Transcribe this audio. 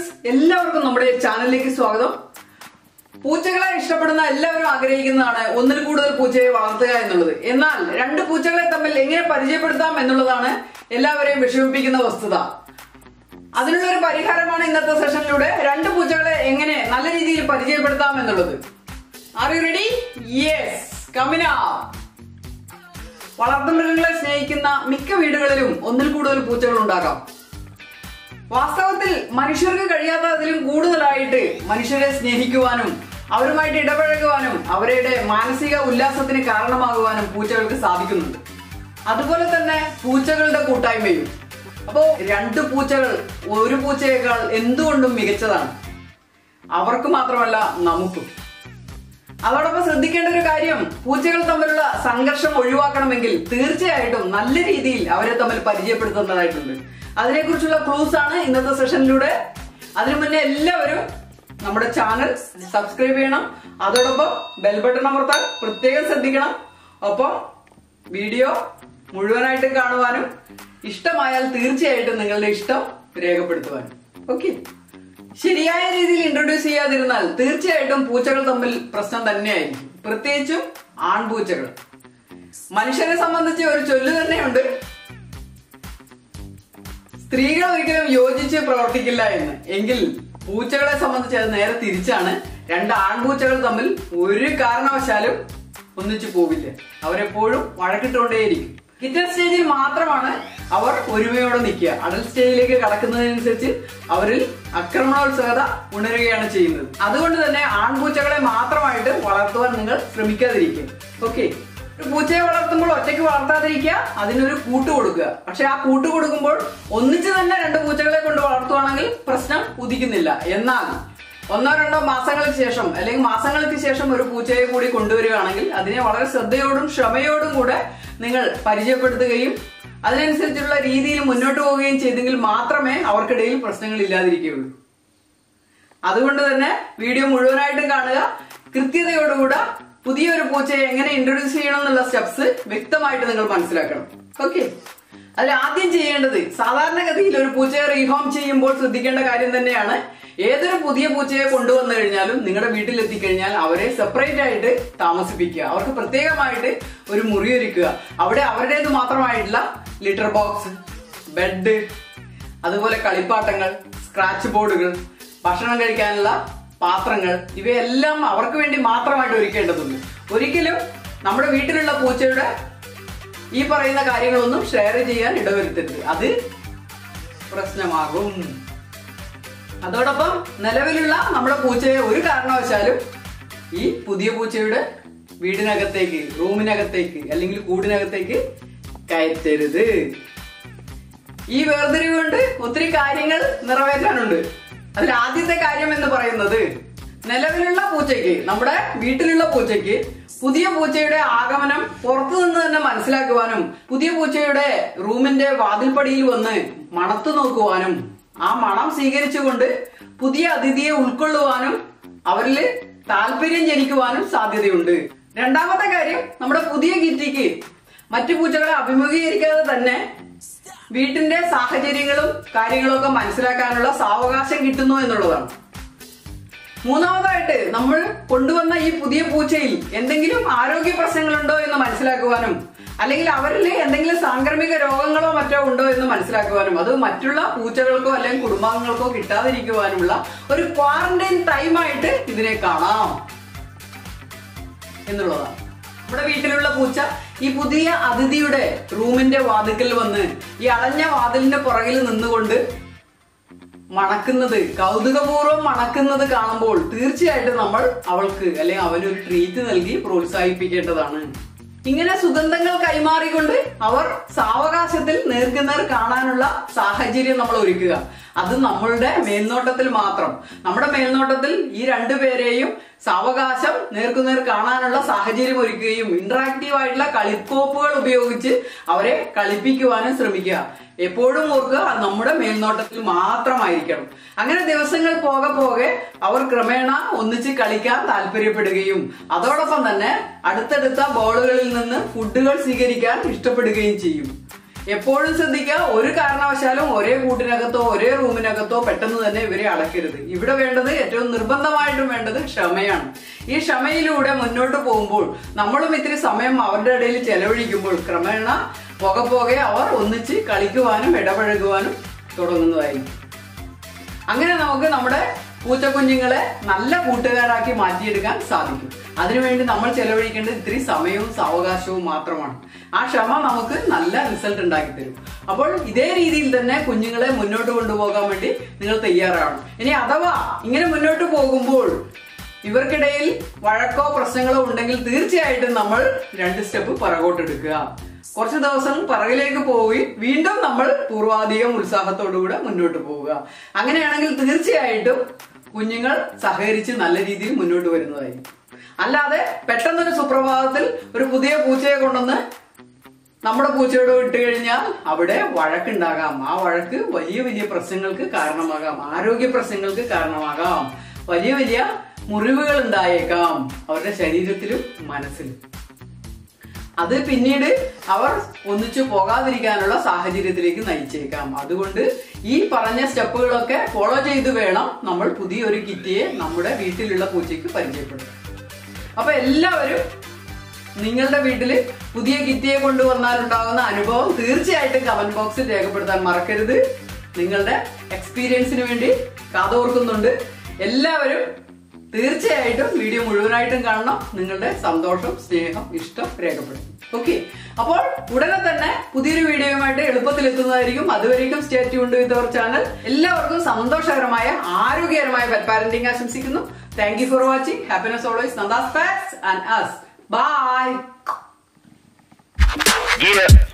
Friends എല്ലാവർക്കും നമ്മുടെ ചാനലിലേക്ക് സ്വാഗതം പൂച്ചകളെ ഇഷ്ടപ്പെടുന്ന എല്ലാവരും ആഗ്രഹിക്കുന്നതാണ് ഒന്നിൽ കൂടുതൽ പൂച്ചയെ വളർത്തുക എന്നുള്ളത് എന്നാൽ രണ്ട് പൂച്ചകളെ തമ്മിൽ എങ്ങനെ പരിചയപ്പെടുത്താം എന്നുള്ളതാണ് എല്ലാവരെയും വിഷമിപ്പിക്കുന്ന വസ്തുത അതിനുള്ള ഒരു പരിഹാരമാണ് ഇന്നത്തെ സെഷനിലൂടെ രണ്ട് പൂച്ചകളെ എങ്ങനെ നല്ല രീതിയിൽ പരിചയപ്പെടുത്താം എന്നുള്ളത് ആർ യു റെഡി യെസ് കമിന വളർത്തുമൃഗങ്ങളെ സ്നേഹിക്കുന്ന മിക്ക വീടുകളിലും ഒന്നിൽ കൂടുതൽ പൂച്ചകൾ ഉണ്ടാകാം വാസ്തവത്തിൽ മനുഷ്യർക്ക് കഴിയാത്ത അതിലും കൂടുതലായിട്ട് മനുഷ്യരെ സ്നേഹിക്കുവാനും അവരുമായിട്ട് ഇടപഴകുവാനും അവരുടെ മാനസിക ഉല്ലാസത്തിന് കാരണമാകുവാനും പൂച്ചകൾക്ക് സാധിക്കുന്നുണ്ട് അതുപോലെ തന്നെ പൂച്ചകളുടെ കൂട്ടായ്മയും അപ്പോ രണ്ട് പൂച്ചകൾ ഒരു പൂച്ചയേക്കാൾ എന്തുകൊണ്ടും മികച്ചതാണ് അവർക്ക് മാത്രമല്ല നമുക്കും അതോടൊപ്പം ശ്രദ്ധിക്കേണ്ട ഒരു കാര്യം പൂച്ചകൾ തമ്മിലുള്ള സംഘർഷം ഒഴിവാക്കണമെങ്കിൽ തീർച്ചയായിട്ടും നല്ല രീതിയിൽ അവരെ തമ്മിൽ പരിചയപ്പെടുത്തേണ്ടതായിട്ടുണ്ട് അതിനെക്കുറിച്ചുള്ള ക്ലൂസ് ആണ് ഇന്നത്തെ സെഷനിലൂടെ അതിനു മുന്നേ എല്ലാവരും നമ്മുടെ ചാനൽ സബ്സ്ക്രൈബ് ചെയ്യണം അതോടൊപ്പം ബെൽ ബട്ടൺ അമർത്താൻ പ്രത്യേകം ശ്രദ്ധിക്കണം ഒപ്പം വീഡിയോ മുഴുവനായിട്ട് കാണുവാനും ഇഷ്ടമായാൽ തീർച്ചയായിട്ടും നിങ്ങളുടെ ഇഷ്ടം രേഖപ്പെടുത്തുവാനും ഓക്കെ ശരിയായ രീതിയിൽ ഇൻട്രൊഡ്യൂസ് ചെയ്യാതിരുന്നാൽ തീർച്ചയായിട്ടും പൂച്ചകൾ തമ്മിൽ പ്രശ്നം തന്നെയായിരിക്കും പ്രത്യേകിച്ചും ആൺപൂച്ചകൾ മനുഷ്യരെ സംബന്ധിച്ച് ഒരു ചൊല്ല് തന്നെയുണ്ട് സ്ത്രീകൾ ഒരിക്കലും യോജിച്ച് പ്രവർത്തിക്കില്ല എന്ന് എങ്കിൽ പൂച്ചകളെ സംബന്ധിച്ച് അത് നേരെ തിരിച്ചാണ് രണ്ട് ആൺപൂച്ചകൾ തമ്മിൽ ഒരു കാരണവശാലും ഒന്നിച്ചു പോവില്ല അവരെപ്പോഴും വഴക്കിട്ടുകൊണ്ടേയിരിക്കും കിറ്റൻ സ്റ്റേജിൽ മാത്രമാണ് അവർ ഒരുമയോടെ നിൽക്കുക അഡൽ സ്റ്റേജിലേക്ക് കടക്കുന്നതിനനുസരിച്ച് അവരിൽ ആക്രമണോത്സുകത ഉണരുകയാണ് ചെയ്യുന്നത് അതുകൊണ്ട് തന്നെ ആൺപൂച്ചകളെ മാത്രമായിട്ട് വളർത്തുവാൻ നിങ്ങൾ ശ്രമിക്കാതിരിക്കുക ഓക്കെ ഒരു പൂച്ചയെ വളർത്തുമ്പോൾ ഒറ്റയ്ക്ക് വളർത്താതിരിക്കുക അതിനൊരു കൂട്ട് കൊടുക്കുക പക്ഷെ ആ കൂട്ട് കൊടുക്കുമ്പോൾ ഒന്നിച്ച് തന്നെ രണ്ട് പൂച്ചകളെ കൊണ്ട് വളർത്തുവാണെങ്കിൽ പ്രശ്നം ഉദിക്കുന്നില്ല എന്നാൽ ഒന്നോ രണ്ടോ മാസങ്ങൾക്ക് ശേഷം അല്ലെങ്കിൽ മാസങ്ങൾക്ക് ശേഷം ഒരു പൂച്ചയെ കൂടി കൊണ്ടുവരികയാണെങ്കിൽ അതിനെ വളരെ ശ്രദ്ധയോടും ക്ഷമയോടും കൂടെ നിങ്ങൾ പരിചയപ്പെടുത്തുകയും അതിനനുസരിച്ചുള്ള രീതിയിൽ മുന്നോട്ട് പോവുകയും ചെയ്തെങ്കിൽ മാത്രമേ അവർക്കിടയിൽ പ്രശ്നങ്ങൾ ഇല്ലാതിരിക്കുകയുള്ളൂ അതുകൊണ്ട് തന്നെ വീഡിയോ മുഴുവനായിട്ടും കാണുക കൃത്യതയോടുകൂടെ പുതിയൊരു പൂച്ചയെ എങ്ങനെ ഇൻട്രൊഡ്യൂസ് ചെയ്യണം എന്നുള്ള സ്റ്റെപ്സ് വ്യക്തമായിട്ട് നിങ്ങൾ മനസ്സിലാക്കണം ഓക്കെ അതിൽ ആദ്യം ചെയ്യേണ്ടത് സാധാരണഗതിയിൽ ഒരു പൂച്ചയെ റീഹോം ചെയ്യുമ്പോൾ ശ്രദ്ധിക്കേണ്ട കാര്യം തന്നെയാണ് ഏതൊരു പുതിയ പൂച്ചയെ കൊണ്ടുവന്നു കഴിഞ്ഞാലും നിങ്ങളുടെ വീട്ടിൽ എത്തിക്കഴിഞ്ഞാൽ അവരെ സെപ്പറേറ്റ് ആയിട്ട് താമസിപ്പിക്കുക അവർക്ക് പ്രത്യേകമായിട്ട് ഒരു മുറി ഒരുക്കുക അവിടെ അവരുടേത് മാത്രമായിട്ടുള്ള ലിറ്റർ ബോക്സ് ബെഡ് അതുപോലെ കളിപ്പാട്ടങ്ങൾ സ്ക്രാച്ച് ബോർഡുകൾ ഭക്ഷണം കഴിക്കാനുള്ള പാത്രങ്ങൾ ഇവയെല്ലാം അവർക്ക് വേണ്ടി മാത്രമായിട്ട് ഒരുക്കേണ്ടതുണ്ട് ഒരിക്കലും നമ്മുടെ വീട്ടിലുള്ള പൂച്ചയുടെ ഈ പറയുന്ന കാര്യങ്ങളൊന്നും ഷെയർ ചെയ്യാൻ ഇടവരുത്തരുത് അത് പ്രശ്നമാകും അതോടൊപ്പം നിലവിലുള്ള നമ്മുടെ പൂച്ചയെ ഒരു കാരണവശാലും ഈ പുതിയ പൂച്ചയുടെ വീടിനകത്തേക്ക് റൂമിനകത്തേക്ക് അല്ലെങ്കിൽ കൂടിനകത്തേക്ക് കയറ്റരുത് ഈ വേർതിരിവ് കൊണ്ട് ഒത്തിരി കാര്യങ്ങൾ നിറവേറ്റാനുണ്ട് അതിൽ ആദ്യത്തെ കാര്യം എന്ന് പറയുന്നത് നിലവിലുള്ള പൂച്ചയ്ക്ക് നമ്മുടെ വീട്ടിലുള്ള പൂച്ചയ്ക്ക് പുതിയ പൂച്ചയുടെ ആഗമനം പുറത്തു നിന്ന് തന്നെ മനസ്സിലാക്കുവാനും പുതിയ പൂച്ചയുടെ റൂമിന്റെ വാതിൽപ്പടിയിൽ വന്ന് മണത്തു നോക്കുവാനും ആ മണം സ്വീകരിച്ചുകൊണ്ട് പുതിയ അതിഥിയെ ഉൾക്കൊള്ളുവാനും അവരിൽ താല്പര്യം ജനിക്കുവാനും സാധ്യതയുണ്ട് രണ്ടാമത്തെ കാര്യം നമ്മുടെ പുതിയ കിറ്റിക്ക് മറ്റു പൂച്ചകളെ അഭിമുഖീകരിക്കാതെ തന്നെ വീട്ടിന്റെ സാഹചര്യങ്ങളും കാര്യങ്ങളും ഒക്കെ മനസ്സിലാക്കാനുള്ള സാവകാശം കിട്ടുന്നു എന്നുള്ളതാണ് മൂന്നാമതായിട്ട് നമ്മൾ കൊണ്ടുവന്ന ഈ പുതിയ പൂച്ചയിൽ എന്തെങ്കിലും ആരോഗ്യ പ്രശ്നങ്ങളുണ്ടോ എന്ന് മനസ്സിലാക്കുവാനും അല്ലെങ്കിൽ അവരിൽ എന്തെങ്കിലും സാംക്രമിക രോഗങ്ങളോ മറ്റോ ഉണ്ടോ എന്ന് മനസ്സിലാക്കുവാനും അത് മറ്റുള്ള പൂച്ചകൾക്കോ അല്ലെങ്കിൽ കുടുംബാംഗങ്ങൾക്കോ കിട്ടാതിരിക്കുവാനുമുള്ള ഒരു ക്വാറന്റൈൻ ടൈമായിട്ട് ഇതിനെ കാണാം എന്നുള്ളതാണ് നമ്മുടെ വീട്ടിലുള്ള പൂച്ച ഈ പുതിയ അതിഥിയുടെ റൂമിന്റെ വാതിക്കൽ വന്ന് ഈ അടഞ്ഞ വാതിലിന്റെ പുറകിൽ നിന്നുകൊണ്ട് മണക്കുന്നത് കൗതുകപൂർവ്വം മണക്കുന്നത് കാണുമ്പോൾ തീർച്ചയായിട്ടും നമ്മൾ അവൾക്ക് അല്ലെങ്കിൽ അവനൊരു ട്രീറ്റ് നൽകി പ്രോത്സാഹിപ്പിക്കേണ്ടതാണ് ഇങ്ങനെ സുഗന്ധങ്ങൾ കൈമാറിക്കൊണ്ട് അവർ സാവകാശത്തിൽ നേർക്കുനേർ കാണാനുള്ള സാഹചര്യം നമ്മൾ ഒരുക്കുക അത് നമ്മളുടെ മേൽനോട്ടത്തിൽ മാത്രം നമ്മുടെ മേൽനോട്ടത്തിൽ ഈ രണ്ടുപേരെയും സാവകാശം നേർക്കുനേർ കാണാനുള്ള സാഹചര്യം ഒരുക്കുകയും ഇന്ററാക്റ്റീവ് ആയിട്ടുള്ള കളിക്കോപ്പുകൾ ഉപയോഗിച്ച് അവരെ കളിപ്പിക്കുവാനും ശ്രമിക്കുക എപ്പോഴും ഓർക്കുക അത് നമ്മുടെ മേൽനോട്ടത്തിൽ മാത്രമായിരിക്കണം അങ്ങനെ ദിവസങ്ങൾ പോകെ പോകെ അവർ ക്രമേണ ഒന്നിച്ച് കളിക്കാൻ താല്പര്യപ്പെടുകയും അതോടൊപ്പം തന്നെ അടുത്തടുത്ത ബോളുകളിൽ നിന്ന് ഫുഡുകൾ സ്വീകരിക്കാൻ ഇഷ്ടപ്പെടുകയും ചെയ്യും എപ്പോഴും ശ്രദ്ധിക്കുക ഒരു കാരണവശാലും ഒരേ കൂട്ടിനകത്തോ ഒരേ റൂമിനകത്തോ പെട്ടെന്ന് തന്നെ ഇവരെ അടക്കരുത് ഇവിടെ വേണ്ടത് ഏറ്റവും നിർബന്ധമായിട്ടും വേണ്ടത് ക്ഷമയാണ് ഈ ക്ഷമയിലൂടെ മുന്നോട്ട് പോകുമ്പോൾ നമ്മളും ഇത്തിരി സമയം അവരുടെ ഇടയിൽ ചെലവഴിക്കുമ്പോൾ ക്രമേണ പോകെ പോകെ അവർ ഒന്നിച്ച് കളിക്കുവാനും ഇടപഴകുവാനും തുടങ്ങുന്നതായിരിക്കും അങ്ങനെ നമുക്ക് നമ്മുടെ പൂച്ചക്കുഞ്ഞുങ്ങളെ നല്ല കൂട്ടുകാരാക്കി മാറ്റിയെടുക്കാൻ സാധിക്കും അതിനുവേണ്ടി നമ്മൾ ചെലവഴിക്കേണ്ടത് ഇത്തിരി സമയവും സാവകാശവും മാത്രമാണ് ആ ക്ഷമ നമുക്ക് നല്ല റിസൾട്ട് ഉണ്ടാക്കി തരും അപ്പോൾ ഇതേ രീതിയിൽ തന്നെ കുഞ്ഞുങ്ങളെ മുന്നോട്ട് കൊണ്ടുപോകാൻ വേണ്ടി നിങ്ങൾ തയ്യാറാവണം ഇനി അഥവാ ഇങ്ങനെ മുന്നോട്ട് പോകുമ്പോൾ ഇവർക്കിടയിൽ വഴക്കോ പ്രശ്നങ്ങളോ ഉണ്ടെങ്കിൽ തീർച്ചയായിട്ടും നമ്മൾ രണ്ട് സ്റ്റെപ്പ് പുറകോട്ടെടുക്കുക കുറച്ച് ദിവസം പിറകിലേക്ക് പോയി വീണ്ടും നമ്മൾ പൂർവാധികം ഉത്സാഹത്തോടുകൂടെ മുന്നോട്ട് പോവുക അങ്ങനെയാണെങ്കിൽ തീർച്ചയായിട്ടും കുഞ്ഞുങ്ങൾ സഹകരിച്ച് നല്ല രീതിയിൽ മുന്നോട്ട് വരുന്നതായിരിക്കും അല്ലാതെ പെട്ടെന്നൊരു സുപ്രഭാതത്തിൽ ഒരു പുതിയ പൂച്ചയെ കൊണ്ടുവന്ന് നമ്മുടെ പൂച്ചയോട് വിട്ട് കഴിഞ്ഞാൽ അവിടെ വഴക്കുണ്ടാകാം ആ വഴക്ക് വലിയ വലിയ പ്രശ്നങ്ങൾക്ക് കാരണമാകാം ആരോഗ്യ പ്രശ്നങ്ങൾക്ക് കാരണമാകാം വലിയ വലിയ മുറിവുകൾ ഉണ്ടായേക്കാം അവരുടെ ശരീരത്തിലും മനസ്സിലും അത് പിന്നീട് അവർ ഒന്നിച്ചു പോകാതിരിക്കാനുള്ള സാഹചര്യത്തിലേക്ക് നയിച്ചേക്കാം അതുകൊണ്ട് ഈ പറഞ്ഞ സ്റ്റെപ്പുകളൊക്കെ ഫോളോ ചെയ്ത് വേണം നമ്മൾ പുതിയൊരു കിറ്റിയെ നമ്മുടെ വീട്ടിലുള്ള പൂച്ചയ്ക്ക് പരിചയപ്പെടുത്താൻ അപ്പൊ എല്ലാവരും നിങ്ങളുടെ വീട്ടില് പുതിയ കിറ്റിയെ കൊണ്ടുവന്നാൽ ഉണ്ടാകുന്ന അനുഭവം തീർച്ചയായിട്ടും കമന്റ് ബോക്സിൽ രേഖപ്പെടുത്താൻ മറക്കരുത് നിങ്ങളുടെ എക്സ്പീരിയൻസിന് വേണ്ടി കാതോർക്കുന്നുണ്ട് എല്ലാവരും തീർച്ചയായിട്ടും വീഡിയോ മുഴുവനായിട്ടും കാണണം നിങ്ങളുടെ സന്തോഷം സ്നേഹം ഇഷ്ടം രേഖപ്പെടുത്തും ഓക്കെ അപ്പോൾ ഉടനെ തന്നെ പുതിയൊരു വീഡിയോയുമായിട്ട് എളുപ്പത്തിൽ എത്തുന്നതായിരിക്കും അതുവരേക്കും stay tuned with our channel എല്ലാവർക്കും സന്തോഷകരമായ ആരോഗ്യകരമായ പെറ്റ് പാരന്റിംഗ് ആശംസിക്കുന്നു thank you for watching happiness always Nanda's pets and us bye Yeah.